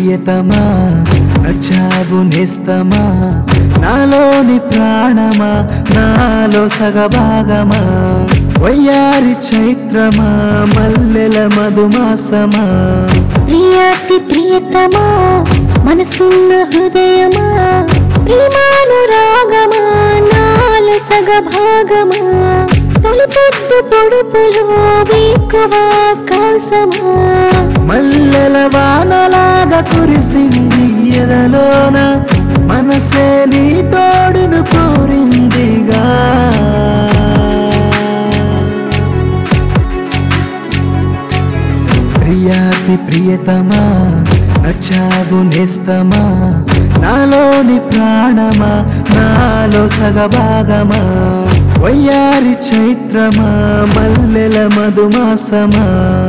ప్రియతమా నచ్చావు నేస్తమా నాలోని ప్రాణమా నాలో సగభాగమా వయ్యారి చైత్రమా మల్లెల మధుమాసమా ప్రియాతి ప్రియతమా మనసున్న హృదయమా ప్రేమానురాగమా నాలు సగ భాగమా తొలి పొద్దు పొడుపులో వేకువ కాసమా మల్లెల వానలాగా కురిసింది ఎదలోన మనసే నీ తోడును కోరిందిగా ప్రియాతి ప్రియతమా నచ్చావు నేస్తమా నాలోని ప్రాణమా నాలో సగభాగమా వయ్యారి చైత్రమా మల్లెల మధుమాసమా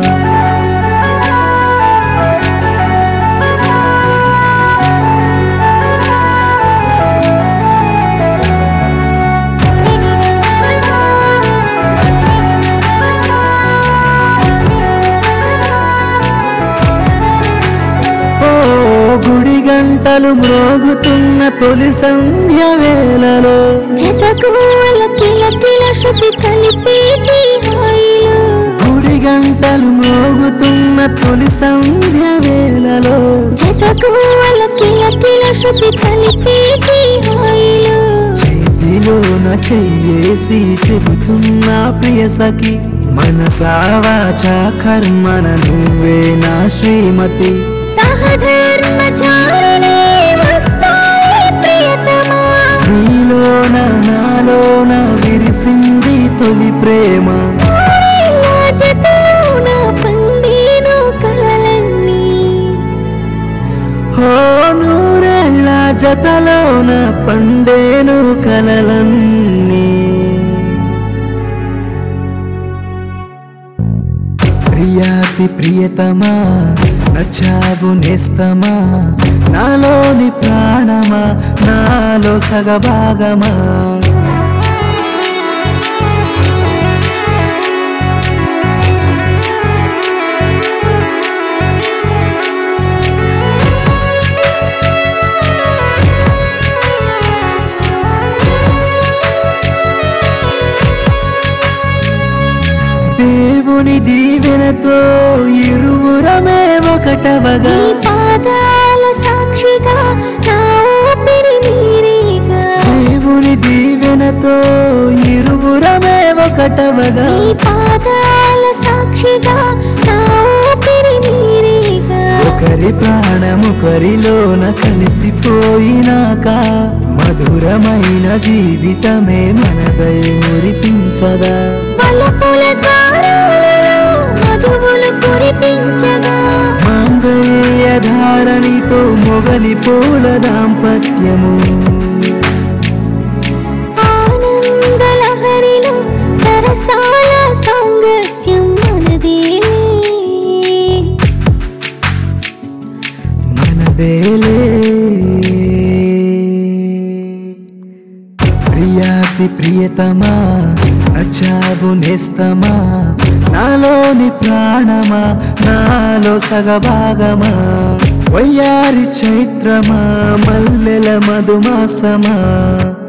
ఓ గుడి గంటలు మ్రోగుతున్న తొలి సంధ్య వేళలో జతగోల కిల కిల శృతి కలిపేటి హాయిలో గుడి గంటలు మ్రోగుతున్న తొలి సంధ్య వేళలో జతగోల కిల కిల శృతి కలిపేటి హాయిలో చేతిలోన చెయ్యేసి చెబుతున్నా ప్రియ సఖి మనసావాచ కర్మణ నువ్వే నా శ్రీమతి సహధర్మచారిణే వస్తాయి ప్రియతమా నీలోన నాలోన విరిసింది తొలి ప్రేమ ఊరేళ్ళ జతలోన పండేను కలలన్నీ ఓ నూరేళ్ళ జతలోన పండేను కలలన్నీ ప్రియాతి ప్రియతమా నచ్చావు నేస్తమా నాలోని ప్రాణమా నాలో సగభాగమా దేవుని దీవెనతో ఇరువురమే ఒకటవగా నీ పాదాల సాక్షిగా నా ఊపిరి నీరేగా దేవుని దీవెనతో ఇరువురమే ఒకటవగా నీ పాదాల సాక్షిగా నా ఊపిరి నీరేగా ఒకరి ప్రాణముకరిలోన కలిసిపోయినాక మధురమైన జీవితమే మనదై మురిపించదా పలుపుల దారాలలో మధువులు కురిపించగా మాంగళ్య ధారణితో మొగలి పూల దాంపత్యము ఆనందలహరిలో సరసాల సాంగత్యం మనదే మనదేలే ప్రియాతి ప్రియతమా నచ్చావు నేస్తమా నాలోని ప్రాణమా నాలో సగభాగమా వయ్యారి చైత్రమా మల్లెల మధుమాసమా